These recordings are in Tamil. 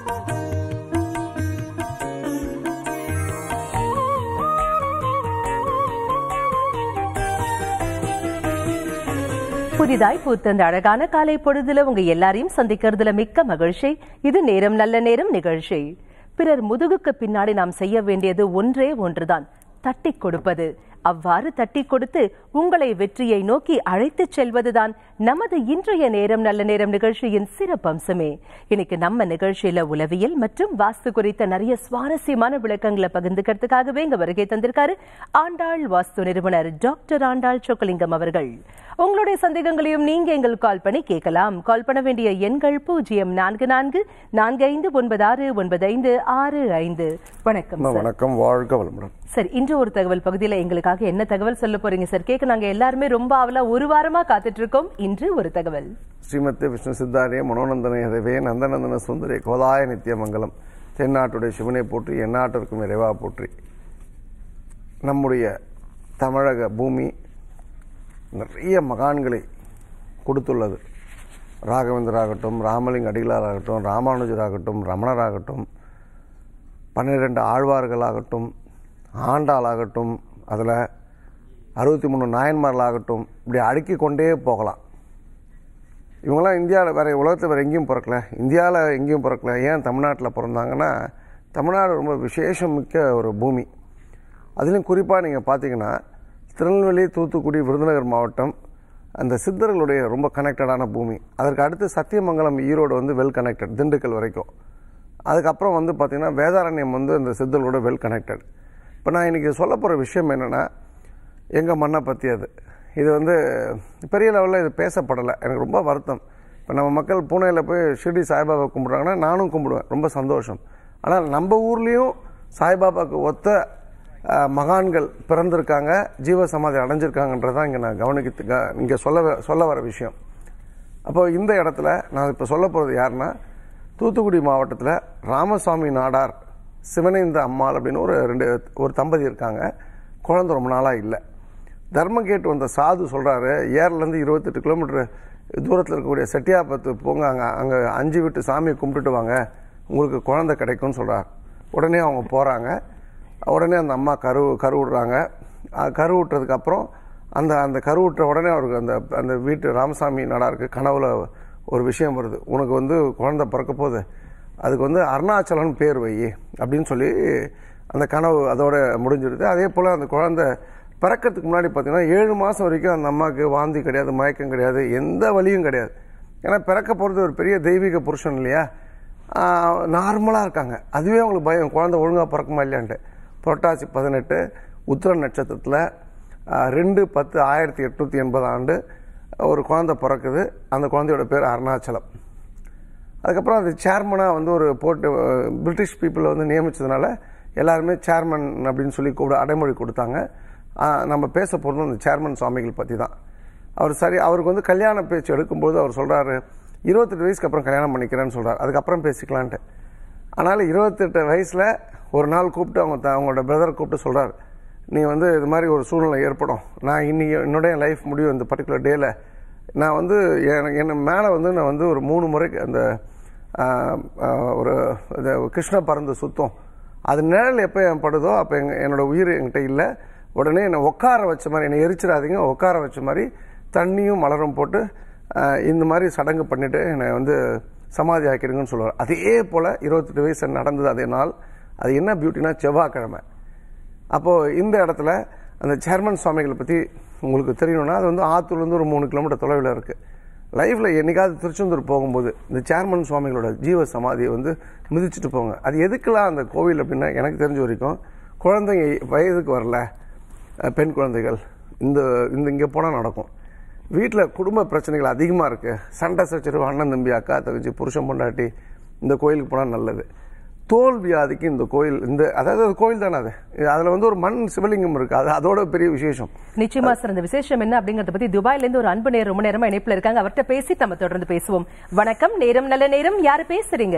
புதிதாய் பூத்த இந்த அழகான காலை பொழுதுல உங்க எல்லாரையும் சந்திக்கிறதுல மிக்க மகிழ்ச்சி இது நேரம் நல்ல நேரம் நிகழ்ச்சி பிறர் முதுகுக்கு பின்னாடி நாம் செய்ய வேண்டியது ஒன்றே ஒன்றுதான் தட்டி கொடுப்பது அவ்வாறு தட்டி கொடுத்து உங்களை வெற்றியை நோக்கி அழைத்துச் செல்வதுதான் நமது இன்றைய நேரம் நல்ல நேரம் நிகழ்ச்சியின் சிறப்பம்சமே இன்னைக்கு நம்ம நிகழ்ச்சியில உளவியல் மற்றும் வாஸ்து குறித்த நிறைய சுவாரஸ்யமான விளக்கங்களை பகிர்ந்துக்கிறதுக்காகவே இங்க வருகை தந்திருக்காரு ஆண்டாள் வாஸ்து நிறுவனர் டாக்டர் ஆண்டாள் சொக்கலிங்கம் அவர்கள் உங்களுடைய சந்தேகங்களையும் நீங்க எங்களுக்கு கால் பண்ணி கேட்கலாம் கால் பண்ண வேண்டிய எண்கள் பூஜ்ஜியம் நான்கு நான்கு நான்கு ஐந்து ஒன்பது ஆறு ஒன்பது ஐந்து ஆறு ஐந்து வணக்கம் அம்மா, சார் வணக்கம் வாழ்க வளமுடன் சார் இன்று ஒரு தகவல் பகுதியில எங்களுக்காக என்ன தகவல் சொல்ல போறீங்க சார் கேட்க நாங்க எல்லாருமே ரொம்ப ஆவலா ஒரு வாரமா காத்துட்டு இருக்கோம் இன்று ஒரு தகவல் ஸ்ரீமதி விஷ்ணு சித்தாரிய மனோநந்தன ஹதவே நந்தநந்தன சுந்தரி கோதாய நித்தியமங்கலம் தென்னாட்டுடைய சிவனை போற்றி எந்நாட்டிற்கும் இறைவா போற்றி நம்முடைய தமிழக பூமி நிறைய மகான்களை கொடுத்துள்ளது ராகவேந்தராகட்டும் ராமலிங்க அடிகளாராகட்டும் ராமானுஜராகட்டும் ரமணராகட்டும் பன்னிரெண்டு ஆழ்வார்களாகட்டும் ஆண்டாளாகட்டும் அதில் அறுபத்தி மூணு நாயன்மார்களாகட்டும் இப்படி அடுக்கி கொண்டே போகலாம் இவங்களாம் இந்தியாவில் வேறு உலகத்தில் வேறு எங்கேயும் பிறக்கல இந்தியாவில் எங்கேயும் பிறக்கல ஏன் தமிழ்நாட்டில் பிறந்தாங்கன்னா தமிழ்நாடு ரொம்ப விசேஷம் மிக்க ஒரு பூமி அதுலேயும் குறிப்பாக நீங்கள் பார்த்தீங்கன்னா திருநெல்வேலி தூத்துக்குடி விருதுநகர் மாவட்டம் அந்த சித்தர்களுடைய ரொம்ப கனெக்டடான பூமி அதற்கு அடுத்து சத்தியமங்கலம் ஈரோடு வந்து வெல் கனெக்டட் திண்டுக்கல் வரைக்கும் அதுக்கப்புறம் வந்து பார்த்திங்கன்னா வேதாரண்யம் வந்து இந்த சித்தர்களோட வெல் கனெக்டட் இப்போ நான் இன்றைக்கி சொல்ல போகிற விஷயம் என்னென்னா எங்கள் மண்ணை பற்றி அது இது வந்து பெரிய லெவலில் இது பேசப்படலை எனக்கு ரொம்ப வருத்தம் இப்போ நம்ம மக்கள் பூனேயில் போய் ஷிர்டி சாய்பாபா கும்பிட்றாங்கன்னா நானும் கும்பிடுவேன் ரொம்ப சந்தோஷம் ஆனால் நம்ம ஊர்லேயும் சாய்பாபாவுக்கு ஒத்த அஹ், மகான்கள் பிறந்திருக்காங்க ஜீவ சமாதி அடைஞ்சிருக்காங்கன்றதான் இங்கே நான் கவனிக்க இங்கே சொல்ல வ- சொல்ல வர விஷயம் அப்போ இந்த இடத்துல நான் இப்போ சொல்ல போகிறது யாருன்னா தூத்துக்குடி மாவட்டத்தில் ராமசாமி நாடார் சிவனேந்த அம்மாள் அப்படின்னு ஒரு ரெண்டு ஒரு தம்பதி இருக்காங்க குழந்தை ரொம்ப நாளாக இல்லை தர்மம் கேட்டு வந்த சாது சொல்கிறாரு ஏர்லேருந்து இருபத்தெட்டு கிலோமீட்டர் தூரத்தில் இருக்கக்கூடிய செட்டியாபத்து போங்க அங்கே அங்கே அஞ்சு விட்டு சாமியை கும்பிட்டுட்டு வாங்க உங்களுக்கு குழந்தை கிடைக்கும்னு சொல்கிறார் உடனே அவங்க போகிறாங்க உடனே அந்த அம்மா கரு கருவுடுறாங்க அஹ் கருவுட்டதுக்கு அப்புறம் அந்த அந்த கருவுற்ற உடனே அவருக்கு அந்த அந்த வீட்டு ராமசாமி நடாருக்கு கனவுல ஒரு விஷயம் வருது உனக்கு வந்து குழந்தை பிறக்க போகுது அதுக்கு வந்து அருணாச்சலன் பேர் வை அப்படின்னு சொல்லி அந்த கனவு அதோட முடிஞ்சிடுது அதே போல் அந்த குழந்தை பிறக்கிறதுக்கு முன்னாடி பார்த்தீங்கன்னா ஏழு மாதம் வரைக்கும் அந்த அம்மாவுக்கு வாந்தி கிடையாது மயக்கம் கிடையாது எந்த வலியும் கிடையாது ஏன்னா பிறக்க போகிறது ஒரு பெரிய தெய்வீக புருஷன் இல்லையா நார்மலாக இருக்காங்க அதுவே அவங்களுக்கு பயம் குழந்தை ஒழுங்காக பிறக்குமா இல்லையான்ட்டு புரட்டாசி பதினெட்டு உத்திர நட்சத்திரத்தில் ரெண்டு பத்து ஆயிரத்தி எட்நூற்றி எண்பது ஆண்டு ஒரு குழந்தை பிறக்குது அந்த குழந்தையோட பேர் அருணாச்சலம் அதுக்கப்புறம் அது சேர்மனாக வந்து ஒரு போட்டு அஹ், பிரிட்டிஷ் பீப்புளை வந்து நியமிச்சதுனால எல்லாருமே சேர்மன் அப்படின்னு சொல்லி கூட அடைமொழி கொடுத்தாங்க ஆஹ், நம்ம பேச போகிறது அந்த சேர்மன் சுவாமிகள் பற்றி தான் அவர் சரி அவருக்கு வந்து கல்யாண பேச்சு எடுக்கும்போது அவர் சொல்கிறாரு இருபத்தெட்டு வயசுக்கு அப்புறம் கல்யாணம் பண்ணிக்கிறேன்னு சொல்கிறார் அதுக்கப்புறம் பேசிக்கலான்ட்டு அதனால் இருபத்தெட்டு வயசில் ஒரு நாள் கூப்பிட்டு அவங்க த- அவங்களோட பிரதரை கூப்பிட்டு சொல்கிறார் நீ வந்து இது மாதிரி ஒரு சூழ்நிலை ஏற்படும் நான் இன்னைக்கு என்னுடைய லைஃப் முடியும் இந்த பர்டிகுலர் டேயில் நான் வந்து எனக்கு என்ன மேலே வந்து நான் வந்து ஒரு மூணு முறைக்கு அந்த ஆஹ், ஆஹ், ஒரு இது கிருஷ்ண பறந்து சுத்தம் அது நிழல் எப்போ என் படுதோ அப்போ எங்க என்னோட உயிர் என்கிட்ட இல்லை உடனே என்னை உட்கார வச்ச மாதிரி என்னை எரிச்சிடாதீங்க உட்கார வச்ச மாதிரி தண்ணியும் மலரும் போட்டு ஆஹ், இந்த மாதிரி சடங்கு பண்ணிட்டு என்னை வந்து சமாதி ஆக்கிடுங்கன்னு சொல்லுவார் அதே போல் இருபத்தெட்டு வயசு நடந்தது அதே நாள் அது என்ன பியூட்டினா செவ்வாய்க்கிழமை அப்போது இந்த இடத்துல அந்த சேர்மன் சுவாமிகளை பற்றி உங்களுக்கு தெரியணும்னா அது வந்து ஆத்தூர்லேருந்து ஒரு மூணு கிலோமீட்டர் தொலைவில் இருக்குது லைஃப்பில் என்னைக்காவது திருச்செந்தூர் போகும்போது இந்த சேர்மன் சுவாமிகளோட ஜீவ சமாதியை வந்து மிதிச்சுட்டு போங்க அது எதுக்கெல்லாம் அந்த கோவில் அப்படின்னா எனக்கு தெரிஞ்ச வரைக்கும் குழந்தைங்க வயதுக்கு வரல அஹ், பெண் குழந்தைகள் இந்த இந்த இங்கே போனால் நடக்கும் வீட்டில் குடும்ப பிரச்சனைகள் அதிகமாக இருக்குது சண்டை சச்சரவு அண்ணன் தம்பி அக்கா தங்கச்சி புருஷன் பொண்டாட்டி இந்த கோயிலுக்கு போனால் நல்லது தோல் வியாதிக்கு இந்த கோயில் இந்த அதாவது அது கோயில் தானே அது அதில் வந்து ஒரு மண் சிவலிங்கம் இருக்குது அது அதோட பெரிய விசேஷம் நிச்சயமா சார் இந்த விசேஷம் என்ன அப்படிங்கறத பத்தி துபாயில இருந்து ஒரு அன்பு நேரம் ரொம்ப நேரமா இணைப்புல இருக்காங்க அவர்கிட்ட பேசி நம்ம தொடர்ந்து பேசுவோம் வணக்கம் நேரம் நல்ல நேரம் யாரு பேசுறீங்க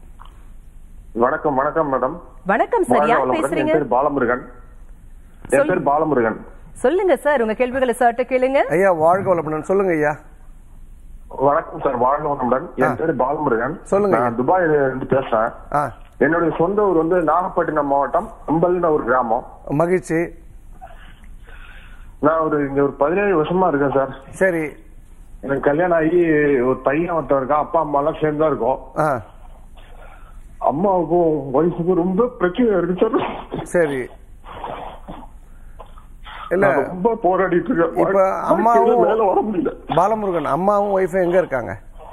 வணக்கம் வணக்கம் மேடம் வணக்கம் சார் வாழ்க யார் வளமுடன். பேசுறீங்க என் பேர் பாலமுருகன் என் சொல்லு. பேர் பாலமுருகன் சொல்லுங்க சார் உங்க கேள்விகளை சார்ட்ட கேளுங்க ஐயா வாழ்க வளமுடன் சொல்லுங்க ஐயா வணக்கம் சார் வாழ்க வளமுடன் என் பேரு பாலமுருகன் சொல்லுங்க. நான் துபாயில இருந்து பேசுறேன் ஆ என்னுடைய சொந்த ஊர் வந்து நாகப்பட்டினம் மாவட்டம் அம்பல்னு ஒரு கிராமம் மகிழ்ச்சி நான் ஒரு இங்க ஒரு பதினேழு வருஷமா இருக்கேன் சார் சரி எனக்கு கல்யாணம் ஆகி ஒரு பையன் ஒருத்தன் இருக்கான் அப்பா அம்மா எல்லாம் சேர்ந்து தான் இருக்கோம் ஆ அம்மாவுக்கும் ஒய்ஃபுக்கும் ரொம்ப பிரச்சனை இருக்கு சார் சரி இல்ல நான் ரொம்ப போராடிட்டு இருக்கேன் இப்ப வாழ்க்கையில அம்மாவும் மேல வர முடியல பாலமுருகன் அம்மாவும் ஒய்ஃபும் எங்க இருக்காங்க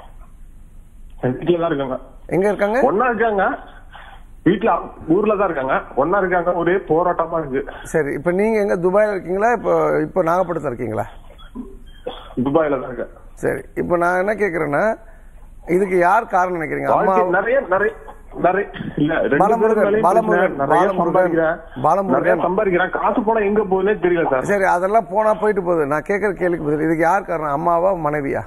வீட்டுல தான் இருக்காங்க எங்க இருக்காங்க ஒன்னா இருக்காங்க வீட்டுல ஊர்ல தான் இருக்காங்க ஒன்னா இருக்காங்க ஒரே போராட்டமா இருக்கு சரி இப்ப நீங்க எங்க துபாயில இருக்கீங்களா இப்போ இப்போ நாகப்பட்டினத்துல இருக்கீங்களா துபாயில தான் இருக்கேன் சரி இப்போ நான் என்ன கேக்குறேன்னா இதுக்கு யார் காரணம் நினைக்கிறீங்க அம்மா வாழ்க்கை நிறைய நிறைய நிறைய இல்ல ரெண்டு பாலமுருகன், பேரும் வேலையும் பாலமுருகன், பிரச்சனை, நிறைய பாலமுருகன், சம்பாதிக்கிறேன் பாலமுருகன். நிறைய சம்பாதிக்கிறேன் காசு போனா எங்க போகுதுன்னே தெரியல சார் சரி அதெல்லாம் போனா போயிட்டு போகுது நான் கேட்கற கேள்விக்கு பதில் இதுக்கு யார் காரணம் அம்மாவா மனைவியா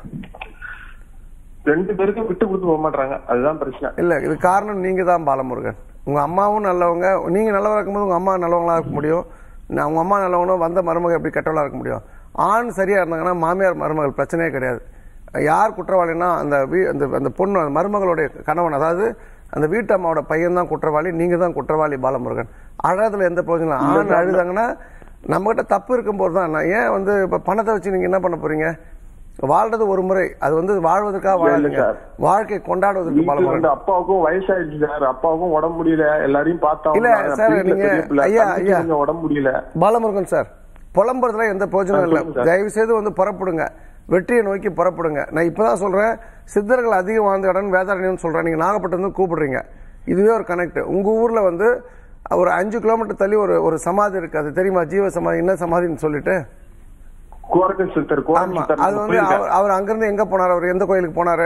ரெண்டு பேருக்கும் விட்டு கொடுத்து போக மாட்டாங்க அதுதான் பிரச்சனை இல்ல இது காரணம் நீங்க தான் பாலமுருகன் உங்க அம்மாவும் நல்லவங்க நீங்க நல்லவங்க இருக்கும்போது உங்க அம்மா நல்லவங்களா இருக்க முடியும் நான் உங்க அம்மா நல்லவங்களும் வந்த மருமக எப்படி கெட்டவளா இருக்க முடியும் ஆண் சரியா இருந்தாங்கன்னா மாமியார் மருமகள் பிரச்சனையே கிடையாது யார் குற்றவாளின்னா அந்த வீ அந்த அந்த பொண்ணு அந்த மருமகளுடைய கணவன் அதாவது அந்த வீட்டு அம்மாவோட பையன் தான் குற்றவாளி நீங்க தான் குற்றவாளி பாலமுருகன் அழகத்துல எந்த பிரயோஜனம் இல்லை. ஆண் அழுதாங்கன்னா நம்மகிட்ட தப்பு இருக்கும்போது தான் நான் ஏன் வந்து இப்ப பணத்தை வச்சு நீங்க என்ன பண்ண போறீங்க வாழ்றது ஒரு முறை அது வந்து வாழ்வதற்காக வாழலைங்க சார். வாழ்க்கை கொண்டாடுவதற்கு வீட்டுல பாலமுருகன் வந்து அப்பாவுக்கும் வயசாயிடுச்சு சார் அப்பாவுக்கும் உடம்பு முடியல எல்லாரையும் பார்த்தா இல்ல, சார், நீங்க- ஐயா, ஐயா. கொஞ்சம் உடம்பு முடியல பாலமுருகன் சார் புலம்புறதுல எந்த பிரயோஜனம் இல்லை சொல்லுங்க சார். தயவு செய்து வந்து புறப்படுங்க வெற்றியை நோக்கி புறப்படுங்க நான் இப்பதான் சொல்றேன் சித்தர்கள் அதிகம் வாழ்ந்த இடம் வேதாரண்யம் சொல்றேன் நீங்க நாகப்பட்டினம் கூப்பிடுறீங்க இதுவே ஒரு கனெக்ட் உங்க ஊர்ல வந்து ஒரு அஞ்சு கிலோமீட்டர் தள்ளி ஒரு ஒரு சமாதி இருக்கு அது தெரியுமா ஜீவ சமாதி என்ன சமாதின்னு சொல்லிட்டு கோரக்க சித்தர் கோரக்க ஆமா சித்தர் அது வந்து அவர் அவர் அங்கிருந்து எங்க போனாரு அவர் எந்த கோயிலுக்கு போனாரு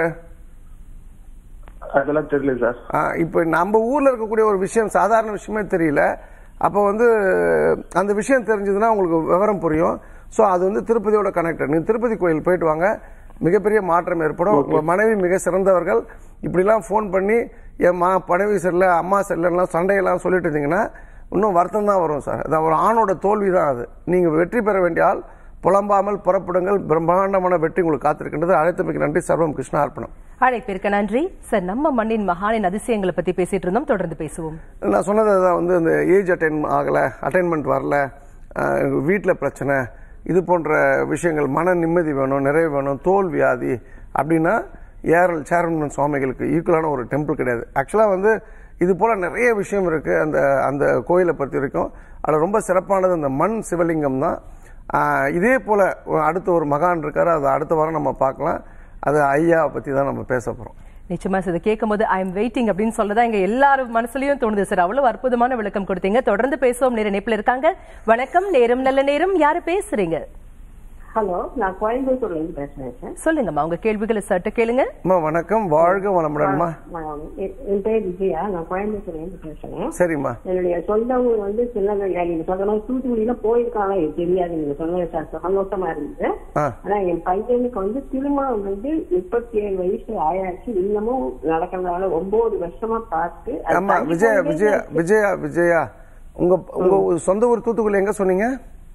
அதெல்லாம் தெரியல சார் ஆ, இப்போ நம்ம ஊர்ல இருக்கக்கூடிய ஒரு விஷயம் சாதாரண விஷயமே தெரியல அப்போ வந்து அந்த விஷயம் தெரிஞ்சதுன்னா உங்களுக்கு விவரம் புரியும் ஸோ அது வந்து திருப்பதியோட கனெக்டட் நீங்க திருப்பதி கோயில் போயிட்டு வாங்க மிகப்பெரிய மாற்றம் ஏற்படும் உங்க மனைவி மிக சிறந்தவர்கள் இப்படிலாம் ஃபோன் பண்ணி என் மா மனைவி சரியில்லை அம்மா சரியில்லைலாம் சண்டையெல்லாம் சொல்லிட்டு இருந்தீங்கன்னா இன்னும் வருத்தம் தான் வரும் சார் அது ஒரு ஆணோட தோல்வி தான் அது நீங்க வெற்றி பெற வேண்டிய ஆள் புலம்பாமல் புறப்படுங்கள் பிரம்மாண்டமான வெற்றி உங்களுக்கு காத்திருக்கின்றது அழைத்தமைக்கு நன்றி சர்வம் கிருஷ்ணா அர்ப்பணம் அழைப்பிற்கு நன்றி சார் நம்ம மண்ணின் மகானின் அதிசயங்களை பத்தி பேசிட்டு இருந்தோம் தொடர்ந்து பேசுவோம் நான் சொன்னது அதான் வந்து இந்த ஏஜ் அட்டைன் ஆகலை அட்டைன்மெண்ட் வரல வீட்டில் பிரச்சனை இது போன்ற விஷயங்கள் மன நிம்மதி வேணும் நிறைவு வேணும் தோல் வியாதி அப்படின்னா ஏரல் சேரன்மன் சுவாமிகளுக்கு ஈக்குவலான ஒரு டெம்பிள் கிடையாது ஆக்சுவலாக வந்து இது போல நிறைய விஷயம் இருக்கு அந்த அந்த கோயிலை பொறுத்த வரைக்கும் அதில் ரொம்ப சிறப்பானது அந்த மண் சிவலிங்கம் தான் ஆஹ் இதே போல அடுத்த ஒரு மகான் இருக்காரு அது அடுத்த வாரம் நம்ம பார்க்கலாம் அது ஐயாவை பற்றி தான் நம்ம பேச போகிறோம் நிச்சயமா சார் இதை கேட்கும் போது ஐ எம் வெயிட்டிங் அப்படின்னு சொல்லதான் எங்க எல்லாரும் மனசுலயும் தோணுது சார் அவ்வளவு அற்புதமான விளக்கம் கொடுத்தீங்க தொடர்ந்து பேசுவோம் நேர இணைப்புல இருக்காங்க வணக்கம் நேரம் நல்ல நேரம் யாரு பேசுறீங்க ஹலோ நான் கோயம்புத்தூர்ல இருந்து பேசுறேன் சார் சொல்லுங்கம்மா உங்க கேள்விகளை சட்ட கேளுங்க அம்மா வணக்கம் வாழ்க வளமுடன்மா நான் என் என் பேர் விஜயா நான் கோயம்புத்தூர்ல இருந்து பேசுறேன் சரிம்மா என்னுடைய சொந்த ஊர் வந்து சின்னகங்கா நீங்க சொல்ற மாதிரி தூத்துக்குடியில போயிருக்காங்க எனக்கு தெரியாது நீங்க சொன்னது சார் சந்தோஷமா இருந்தது ஆ ஆனா என் பையனுக்கு வந்து திருமணம் வந்து முப்பத்தி ஏழு வயசு ஆயாச்சு இன்னமும் நடக்கிறதுனால ஒன்பது வருஷமா பார்த்து அது ஆமா தள்ளி விஜயா கொண்டே விஜயா இருக்கு. விஜயா விஜயா உங்க உங்க சொந்த ஊர் தூத்துக்குடி எங்க சொன்னீங்க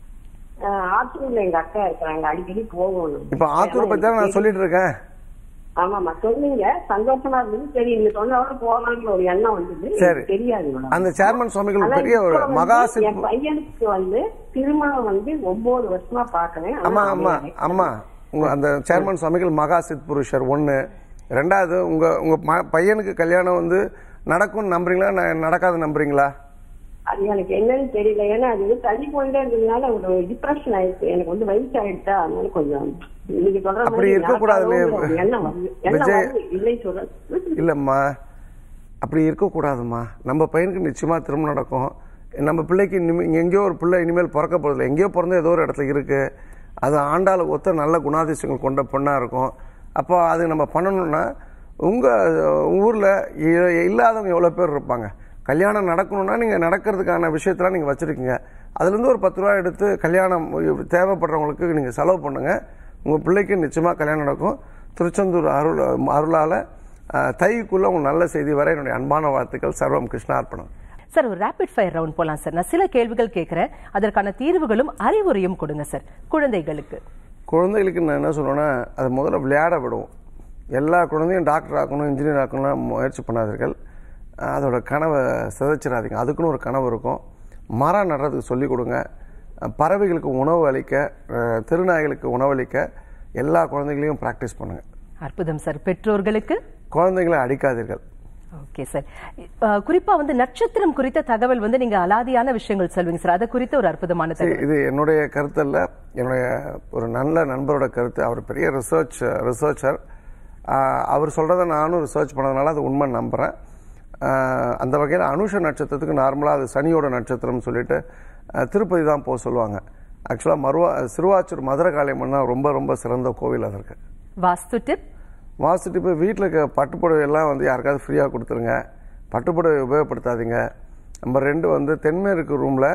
ஆஹ் ஆத்தூர்ல எங்க அக்கா இருக்கிறாங்க அடிக்கடி போகணும் இப்ப ஆத்தூர் பத்தி தான் நான் சொல்லிட்டு இருக்கேன் ஆமாமா சொன்னீங்க சந்தோஷமா இருந்தது சரி நீங்க சொன்னதோட போகலாம்னு ஒரு எண்ணம் வந்தது சரி. எனக்கு தெரியாது மேடம் அந்த சேர்மன் சுவாமிகள் ஆனா பெரிய ஒரு இப்ப வந்து மகா என் சிற்ப பையனுக்கு வந்து திருமணம் வந்து ஒன்பது வருஷமா பாக்குறேன் ஆனா ஆமா ஆமா அமையலை. ஆமா உங்க அந்த சேர்மன் சுவாமிகள் மகா சித் புருஷர் ஒண்ணு ரெண்டாவது உங்க உங்க ம- பையனுக்கு கல்யாணம் வந்து நடக்கும்னு நம்புறீங்களா ந- நடக்காது நம்புறீங்களா அது எனக்கு என்னன்னு தெரியல ஏன்னா அது வந்து தள்ளி போயிட்டே இருந்ததுனால ஒரு டிப்ரெஷன் ஆயிடுச்சு எனக்கு வந்து வயசு ஆயிடுச்சா அதனால கொஞ்சம் நீங்க சொல்ற அப்படி மாதிரி இருக்கக்கூடாதுல்லையே. நடக்காதோங்கிற ஒரு எண்ணம் வருது எண்ணம் விஜய். வருது இல்லை சொல்றேன் இல்லம்மா அப்படி இருக்கக்கூடாதும்மா நம்ம பையனுக்கு நிச்சயமா திருமணம் நடக்கும் நம்ம பிள்ளைக்கு இனிமே இங்க எங்கேயோ ஒரு பிள்ளை இனிமேல் பிறக்க போறதில்ல எங்கேயோ பிறந்த ஏதோ ஒரு இடத்துல இருக்கு அது ஆண்டாள ஒத்த நல்ல குணாதிசயங்கள் கொண்ட பொண்ணா இருக்கும் அப்போ அது நம்ம பண்ணணும்னா உங்க ஊர்ல இ- இல்லாதவங்க எவ்வளவு பேர் இருப்பாங்க கல்யாணம் நடக்கணும்னா நீங்க நடக்கிறதுக்கான விஷயத்தெல்லாம் நீங்க வச்சிருக்கீங்க அதுல இருந்து ஒரு பத்து ரூபா எடுத்து கல்யாணம் தேவைப்படுறவங்களுக்கு நீங்க செலவு பண்ணுங்க உங்க பிள்ளைக்கு நிச்சயமா கல்யாணம் நடக்கும் திருச்செந்தூர் அருள் அருளால அஹ், தைக்குள்ள உங்களுக்கு நல்ல செய்தி வர என்னுடைய அன்பான வாழ்த்துக்கள் சர்வம் கிருஷ்ணார்ப்பணம் சார் ஒரு ரேபிட் ஃபயர் ரவுண்ட் போலாம் சார் நான் சில கேள்விகள் கேட்கிறேன் அதற்கான தீர்வுகளும் அறிவுரையும் கொடுங்க சார் குழந்தைகளுக்கு குழந்தைகளுக்கு நான் என்ன சொல்லுவேன்னா அதை முதல்ல விளையாட விடுவோம் எல்லா குழந்தையும் டாக்டர் ஆக்கணும் இன்ஜினியர் ஆக்கணும் முயற்சி பண்ணாதீர்கள் அஹ் அதோட கனவை சிதைச்சிடாதீங்க அதுக்குன்னு ஒரு கனவு இருக்கும் மரம் நடுறதுக்கு சொல்லிக் கொடுங்க அஹ் பறவைகளுக்கு உணவு அளிக்க அஹ் திருநாய்களுக்கு உணவளிக்க எல்லா குழந்தைகளையும் ப்ராக்டிஸ் பண்ணுங்க அற்புதம் சார் பெற்றோர்களுக்கு குழந்தைகளை அடிக்காதீர்கள் ஓகே சார் அஹ், குறிப்பா வந்து நட்சத்திரம் குறித்த தகவல் வந்து நீங்க அலாதியான விஷயங்கள் சொல்வீங்க சார் அதை குறித்த ஒரு அற்புதமான சரி, தகவல் இது என்னுடைய கருத்து அல்ல என்னுடைய ஒரு நல்ல நண்பரோட கருத்து அவர் பெரிய ரிசர்ச் ரிசர்ச்சர் அவர் சொல்றதை நானும் ரிசர்ச் பண்ணதுனால அது உண்மை நம்புறேன் ஆஹ், அந்த வகையில் அனுஷ நட்சத்திரத்துக்கு நார்மலாக அது சனியோட நட்சத்திரம்னு சொல்லிட்டு ஆஹ், திருப்பதி தான் போக சொல்லுவாங்க ஆக்சுவலாக மருவா சிறுவாச்சூர் மதுரை காளியம்மன் தான் ரொம்ப ரொம்ப சிறந்த கோவில் அதற்கு வாஸ்து டிப் வாஸ்து இப்போ வீட்டில் இருக்க பட்டுப்புடவை எல்லாம் வந்து யாருக்காவது ஃப்ரீயாக கொடுத்துருங்க பட்டுப்புடவை உபயோகப்படுத்தாதீங்க நம்பர் ரெண்டு வந்து தென்மேற்கு ரூமில்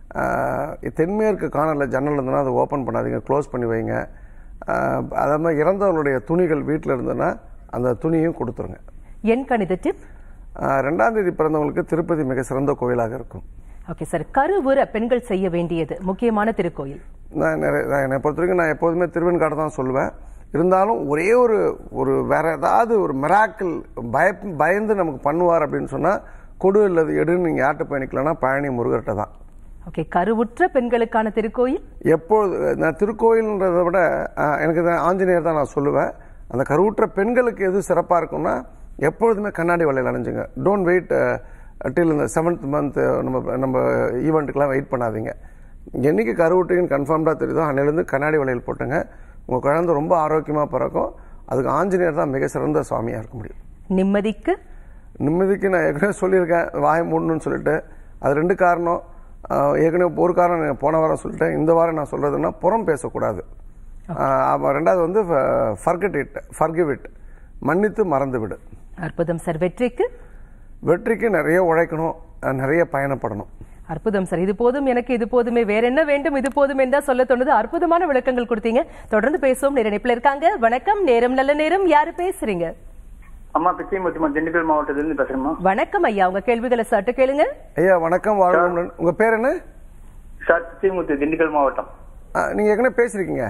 தென்மேற்கு கார்னரில் ஜன்னல் இருந்ததுன்னா அதை ஓப்பன் பண்ணாதீங்க க்ளோஸ் பண்ணி வைங்க ஆஹ், அதே மாதிரி இறந்தவர்களுடைய துணிகள் வீட்டில் இருந்ததுன்னா அந்த துணியும் கொடுத்துருங்க எண் கணித டிப் ஆஹ், ரெண்டாம் தேதி பிறந்தவங்களுக்கு திருப்பதி மிக சிறந்த கோவிலாக இருக்கும் ஓகே சார் கருவுற பெண்கள் செய்ய வேண்டியது முக்கியமான திருக்கோயில் நான் நிறைய நான் என்னை பொறுத்த வரைக்கும் நான் எப்போதுமே திருவெண்காடு தான் சொல்லுவேன் இருந்தாலும் ஒரே ஒரு ஒரு வேற ஏதாவது ஒரு மிராக்கிள் பய பயந்து நமக்கு பண்ணுவார் அப்படின்னு சொன்னால் கொடு இல்லது எடுன்னு நீங்கள் யார்கிட்ட பயணிக்கலன்னா பழனி முருகர்கிட்ட தான் ஓகே கருவுற்ற பெண்களுக்கான திருக்கோயில் எப்பொழுது நான் திருக்கோயில்ன்றதை விட ஆஹ், எனக்கு தான் ஆஞ்சநேயர் தான் நான் சொல்லுவேன் அந்த கருவுற்ற பெண்களுக்கு எது சிறப்பாக இருக்கும்னா எப்பொழுதுமே கண்ணாடி வளையல் அணிஞ்சுங்க டோன்ட் வெயிட் டில் இந்த செவன்த் மந்த் நம்ம நம்ம ஈவெண்ட்டுக்கெலாம் வெயிட் பண்ணாதீங்க என்னைக்கு கருவுட்டுன்னு கன்ஃபார்ம்டாக தெரியுதோ அன்னையிலேருந்து கண்ணாடி வளையல் போட்டுங்க உங்கள் குழந்தை ரொம்ப ஆரோக்கியமாக பிறக்கும் அதுக்கு ஆஞ்சநேயர் தான் மிக சிறந்த சுவாமியாக இருக்க முடியும் நிம்மதிக்கு நிம்மதிக்கு நான் ஏற்கனவே சொல்லியிருக்கேன் வாய மூடணும்னு சொல்லிட்டு அது ரெண்டு காரணம் ஆஹ் ஏற்கனவே ஒரு காரணம் நான் போன வாரம் சொல்லிட்டேன் இந்த வாரம் நான் சொல்றதுன்னா புறம் பேசக்கூடாது ஆஹ் அப்ப ரெண்டாவது வந்து ஃபர்கட் இட் ஃபர்கிவ் இட் மன்னித்து மறந்து விடு அற்புதம் சார் வெற்றிக்கு வெற்றிக்கு நிறைய உழைக்கணும் அஹ் நிறைய பயணப்படணும் அற்புதம் சார் இது போதும் எனக்கு இது போதுமே வேற என்ன வேண்டும் இது போதும் என்றா சொல்ல தோணுது அற்புதமான விளக்கங்கள் கொடுத்தீங்க தொடர்ந்து பேசுவோம் நேர இணைப்புல இருக்காங்க வணக்கம் நேரம் நல்ல நேரம் யாரு பேசுறீங்க அம்மா பிச்சைமுத்துமா திண்டுக்கல் மாவட்டத்திலிருந்து பேசுறேம்மா வணக்கம் ஐயா உங்க கேள்விகளை சட்டு கேளுங்க ஐயா வணக்கம் வாழ்வு உங்க பேர் என்ன சார் பிச்சைமுத்து திண்டுக்கல் மாவட்டம் அஹ் நீங்க ஏற்கனவே பேசிருக்கீங்க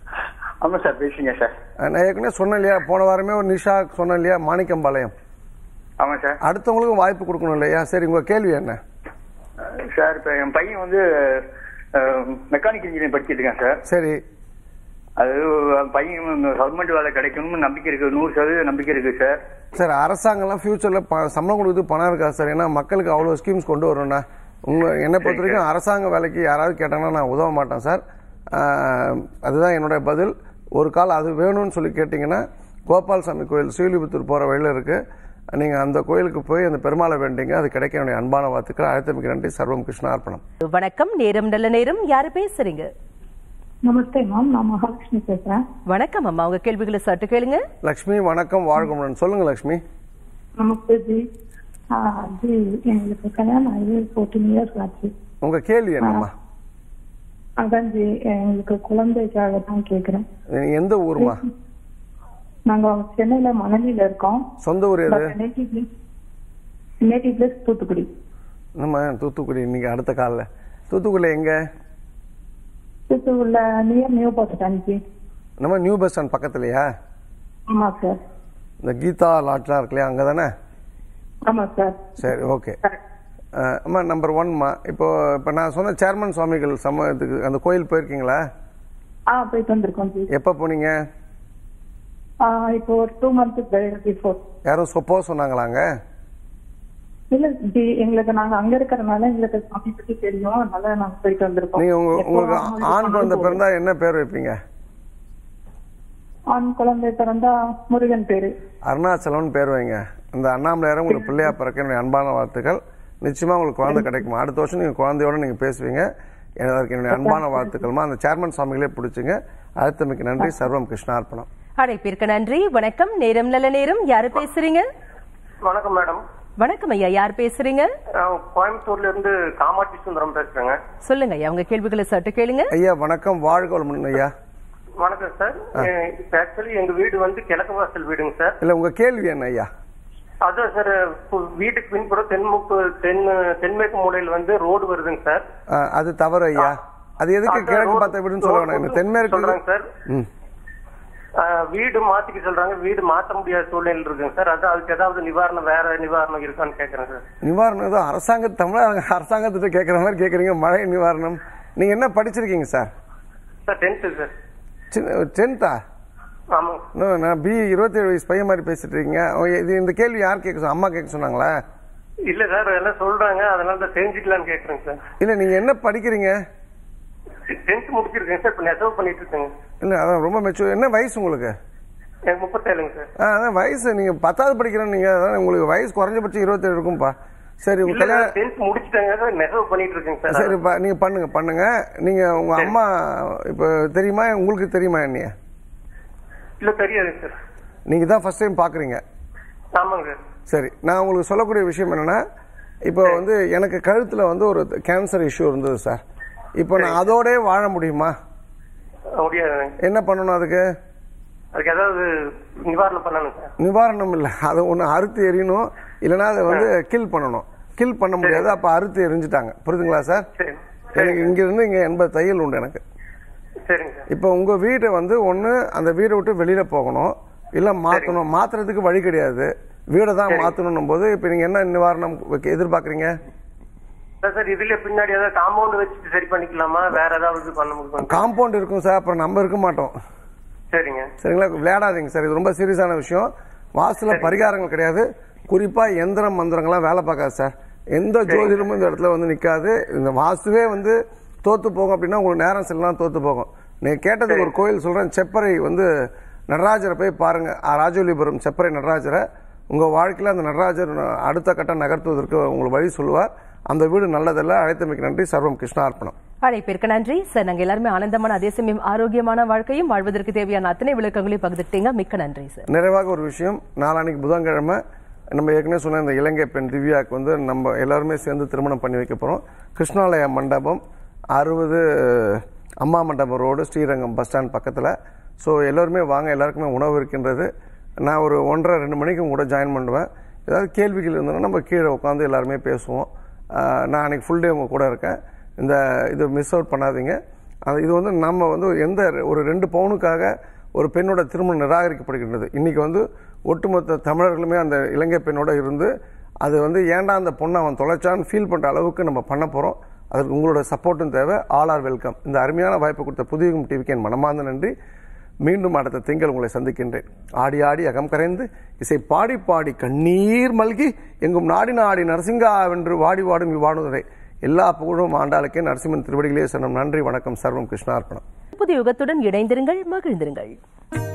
ஆமா சார் பேசுங்க சார் அஹ் நான் ஏற்கனவே சொன்னேன் இல்லையா போன வாரமே ஒரு நிஷா சொன்னேன் இல்லையா மாணிக்கம்பாளையம் ஆமா சார் அடுத்தவங்களுக்கும் வாய்ப்பு கொடுக்கணும் இல்லையா சரி உங்க கேள்வி என்ன அஹ் சார் இப்ப என் பையன் வந்து மெக்கானிக்கல் இன்ஜினியர் படிச்சிட்டு இருக்கான் சார் சரி அது அஹ் பையன் கவர்மெண்ட் வேலை கிடைக்கணும்னு நம்பிக்கை இருக்கு நூறு சதவீதம் நம்பிக்கை இருக்கு சார் சார் அரசாங்கம்லாம் ஃபியூச்சர்ல ப- சம்பளம் கொடுத்து பணம் இருக்கா சார் ஏன்னா மக்களுக்கு அவ்வளோ ஸ்கீம்ஸ் கொண்டு வரணும்னா உங்க என்னை பொறுத்த வரைக்கும் அரசாங்க வேலைக்கு யாராவது கேட்டாங்கன்னா நான் உதவ மாட்டேன் சார் ஆஹ், அதுதான் என்னுடைய பதில் ஒரு கால் அது வேணும்னு சொல்லி கேட்டிங்கன்னா கோபால்சாமி கோயில் ஸ்ரீலிபுத்தூர் போகிற வழியில் இருக்கு நீங்கள் அந்த கோயிலுக்கு போய் அந்த பெருமாளை வேண்டிங்க அது கிடைக்க என்னுடைய அன்பான வாழ்த்துக்கள் அழைத்தமிக்க நன்றி சர்வம் கிருஷ்ணா அர்ப்பணம் வணக்கம் நேரம் நல்ல நேரம் யாரு பேசுறீங்க நமஸ்தே மேம் நான் மகாலட்சுமி பேசுறேன் வணக்கம் அம்மா உங்க கேள்விகளை சட்டு கேளுங்க லக்ஷ்மி வணக்கம் வாழ்கமுடன் சொல்லுங்க லக்ஷ்மி நமஸ்தே ஜி ஆ, ஜி எங்களுக்கு கல்யாணம் ஆகி ஃபோர்டீன் இயர்ஸ் ஆச்சு உங்க கேள்வி என்னம்மா அதான் ஜி எங்களுக்கு குழந்தைக்காக தான் கேக்குறேன் நீங்க எந்த ஊர்மா நாங்க சென்னையில மணலியில இருக்கோம் சொந்த ஊர் எது native place native place Thoothukudi நம்ம தூத்துக்குடி இன்னைக்கு அடுத்த காலில் தூத்துக்குடியில் எங்க தூத்துக்குடியில near new bus stand ji நம்ம நியூ பஸ் ஸ்டாண்ட் பக்கத்துலையா ஆமா சார் இந்த கீதா லாட்ஜ்லாம் இருக்கு இல்லையா அங்கே தானே ஆமா சார் சரி ஓகே கரெக்ட் அம்மா நம்பர் ஒன்மா இப்போ இப்போ நான் சொன்ன சேர்மன் சுவாமிகள் சமயத்துக்கு அந்த கோயில் போயிருக்கீங்களா ஆ போயிட்டு வந்திருக்கோம் ஜி எப்போ போனீங்க ஆ, இப்போ ஒரு டூ மந்த்ஸ் பிஃபோர் யாரும் சொப்போ சொன்னாங்களாங்க இல்ல ஜி எங்களுக்கு நாங்க அங்க இருக்கறதுனால எங்களுக்கு சாமி பத்தி தெரியும் அதனால நாங்க போயிட்டு வந்திருக்கோம் நீங்க உங்க எப்போ உங்களுக்கு அவங்களுக்கு ஆண் குழந்தை பணம் பிறந்தா என்ன பேர் வைப்பீங்க ஆண் குழந்தை பிறந்தா முருகன் பேரு அருணாச்சலம்னு பேர் வைங்க இந்த அண்ணாமலையாரம் உங்களுக்கு பிள்ளையா பிறக்க என்னுடைய அன்பான வாழ்த்துக்கள் நிச்சயமா உங்களுக்கு குழந்தை கிடைக்குமா அடுத்த வருஷம் நீங்க குழந்தையோட நீங்க பேசுவீங்க எனக்கு என்னுடைய அன்பான வாழ்த்துக்கள்மா அந்த சேர்மன் சுவாமிகளே பிடிச்சிங்க அழுத்தமிக்கு நன்றி சர்வம் கிருஷ்ணார்ப்பணம் அழைப்பிற்கு நன்றி வணக்கம் நேரம் நல்ல நேரம் யாரு பேசுறீங்க வணக்கம் மேடம் வணக்கம் ஐயா யார் பேசுறீங்க நான் கோயம்புத்தூர்ல இருந்து காமாட்சி சுந்தரம் பேசுறேங்க சொல்லுங்க ஐயா உங்க கேள்விகளை சட்டு கேளுங்க ஐயா வணக்கம் வாழ்க வளமுடன் ஐயா வணக்கம் சார் ஆக்சுவலி எங்க வீடு வந்து கிழக்கு வாசல் வீடுங்க சார் இல்ல உங்க கேள்வி என்ன ஐயா அதான் சார் வீட்டுக்கு பின்புறம் தென்முக்கு தென் தென்மேற்கு மூலையில் வந்து ரோடு வருதுங்க சார் ஆ, அது தவறு ஐயா அது எதுக்கு அதான் கிழக்கு ரோடு- பார்த்த வீடுன்னு சொல்ல வேணாம் எனக்கு தென்மேற்கு சொல்றேங்க சார் ம் ஆஹ் வீடு மாத்திக்க சொல்றாங்க வீடு மாத்த முடியாத சூழ்நிலை இருக்குங்க சார் அதான் அதுக்கு ஏதாவது நிவாரணம் வேற நிவாரணம் இருக்கான்னு கேக்குறேன் சார் நிவாரணம் ஏதோ அரசாங்க தமிழக அரசாங்கத்திட்ட கேட்குற மாதிரி கேட்குறீங்க மழை நிவாரணம் நீங்கள் என்ன படிச்சிருக்கீங்க சார் சார் டென்த்து சார் சின்ன டென்த்தா ஆமாங்க இன்னும் நான் பி இருபத்தேழு வயசு பையன் மாதிரி பேசிட்டு இருக்கீங்க ஓ, இது இந்த கேள்வி யார் கேட்க சொன்னா? அம்மா கேட்க சொன்னாங்களா இல்ல சார் எல்லாம் சொல்றாங்க அதனால தான் தெரிஞ்சுக்கலாம்னு கேக்குறேங்க சார் இல்லை நீங்கள் என்ன படிக்கிறீங்க டென்த் முடிச்சிருக்கேன் சார் இப்ப நெசவு பண்ணிட்டு இருக்கேங்க இல்லை அதான் ரொம்ப மெச்சூர் என்ன வயசு உங்களுக்கு எனக்கு முப்பத்தேழுங்க சார் ஆ அதான் வயசு நீங்கள் பத்தாவது படிக்கிறேன் நீங்கள் அதான் உங்களுக்கு வயசு குறைஞ்சபட்சம் இருபத்தேழு இருக்கும்ப்பா சரி உங்க இல்ல கல்யாணம் சார் டென்த் முடிச்சிட்டாங்க சார் நெசவு பண்ணிட்டு இருக்கேங்க சார் சரிப்பா நீங்க பண்ணுங்க பண்ணுங்க நீங்க உங்க அம்மா இப்ப தெரியுமா உங்களுக்கு தெரியுமா என்னைய இல்ல தெரியாதுங்க சார் நீங்க தான் ஃபர்ஸ்ட் டைம் பாக்குறீங்க ஆமாங்க சார் சரி நான் உங்களுக்கு சொல்லக்கூடிய விஷயம் என்னன்னா இப்போ வந்து எனக்கு கழுத்துல வந்து ஒரு கேன்சர் இஷ்யூ இருந்தது சார் இப்போ நான் அதோடே வாழ முடியுமா முடியாதுங்க என்ன பண்ணணும் அதுக்கு அதுக்கு ஏதாவது நிவாரணம் பண்ணணும் சார் நிவாரணம் இல்லை அதை ஒன்று அறுத்து எறியணும் இல்லைன்னா அதை வந்து கில் பண்ணணும் கில் பண்ண முடியாது அப்போ அறுத்து எரிஞ்சிட்டாங்க புரியுதுங்களா சார் சரி எனக்கு இங்கிருந்து இங்கே எண்பது தையல் உண்டு எனக்கு சரிங்க சார் இப்போ உங்க வீட்டை வந்து ஒண்ணு அந்த வீடை விட்டு வெளியில போகணும் இல்ல மாத்தணும் மாத்துறதுக்கு வழி கிடையாது வீடை தான் மாத்தணும் போது இப்போ நீங்க என்ன நிவாரணம் வைக்க- எதிர்பார்க்கறீங்க சார் சார் இதுல பின்னாடி ஏதாவது காம்பவுண்ட் வச்சுட்டு சரி பண்ணிக்கலாமா வேற ஏதாவது பண்ண முடியுமா காம்பவுண்ட் இருக்கும் சார் அப்புறம் நம்ம இருக்க மாட்டோம் சரிங்க சரிங்களா விளையாடாதீங்க சார் இது ரொம்ப சீரியஸான விஷயம் வாசல பரிகாரங்கள் கிடையாது குறிப்பா எந்திரம் மந்திரங்கள்லாம் வேலை பார்க்காது சார் எந்த ஜோதிடமும் இந்த இடத்துல வந்து நிக்காது இந்த வாஸ்துவே வந்து தோத்து போகும் அப்படின்னா உங்களுக்கு நேரம் செல்லாம் தோத்து போகும் நீங்க கேட்டதுக்கு ஒரு கோயில் சொல்றேன் செப்பரை வந்து நடராஜரை போய் பாருங்க ஆ, ராஜோலிபுரம் செப்பரை நடராஜரை உங்க வாழ்க்கையில அந்த நடராஜர் அடுத்த கட்டம் நகர்த்துவதற்கு உங்களுக்கு வழி சொல்லுவார் அந்த வீடு நல்லதல்ல அழைத்தமைக்கு நன்றி சர்வம் கிருஷ்ணார்ப்பணம் அழைப்பிற்கு நன்றி சார் நாங்க எல்லாருமே ஆனந்தமான அதே சமயம் ஆரோக்கியமான வாழ்க்கையும் வாழ்வதற்கு தேவையான அத்தனை விளக்கங்களையும் பகிர்ந்துட்டீங்க மிக்க நன்றி சார் நிறைவாக ஒரு விஷயம் நாளான்னைக்கு புதன்கிழமை நம்ம ஏற்கனவே சொன்ன இந்த இலங்கை பெண் திவ்யாவுக்கு வந்து நம்ம எல்லாருமே சேர்ந்து திருமணம் பண்ணி வைக்க போகிறோம் கிருஷ்ணாலய மண்டபம் அறுபது அம்மா மண்டபம் ரோடு ஸ்ரீரங்கம் பஸ் ஸ்டாண்ட் பக்கத்தில் ஸோ எல்லாருமே வாங்க எல்லாருக்குமே உணவு இருக்கின்றது நான் ஒரு ஒன்றரை ரெண்டு மணிக்கு உங்க கூட ஜாயின் பண்ணுவேன் ஏதாவது கேள்விகள் இருந்ததுன்னா நம்ம கீழே உட்காந்து எல்லாருமே பேசுவோம் ஆஹ் நான் அன்னைக்கு ஃபுல் டே உங்க கூட இருக்கேன் இந்த இது மிஸ் அவுட் பண்ணாதீங்க அது இது வந்து நம்ம வந்து எந்த ஒரு ரெண்டு பவுனுக்காக ஒரு பெண்ணோட திருமணம் நிராகரிக்கப்படுகின்றது இன்னைக்கு வந்து ஒட்டுமொத்த தமிழர்களுமே அந்த இலங்கை பெண்ணோட இருந்து அது வந்து ஏன்டா அந்த பொண்ணை அவன் தொலைச்சான்னு ஃபீல் பண்ற அளவுக்கு நம்ம பண்ண போறோம் அதுக்கு உங்களோட சப்போர்ட்டும் தேவை ஆல் ஆர் வெல்கம் இந்த அருமையான வாய்ப்பு கொடுத்த புதியகம் டிவிக்கு என் மனமார்ந்த நன்றி மீண்டும் அடுத்த திங்கள் உங்களை சந்திக்கின்றேன் ஆடி ஆடி அகம் கரைந்து இசை பாடி பாடி கண்ணீர் மல்கி எங்கும் நாடி நாடி நரசிங்கா வென்று வாடி வாடும் இவ்வாடுவதை எல்லா புகழும் ஆண்டாளுக்கே நரசிம்மன் திருவடிகளே சரணம் நன்றி வணக்கம் சர்வம் கிருஷ்ணார்ப்பணம் புது யுகத்துடன் இணைந்திருங்கள் மகிழ்ந்திருங்கள்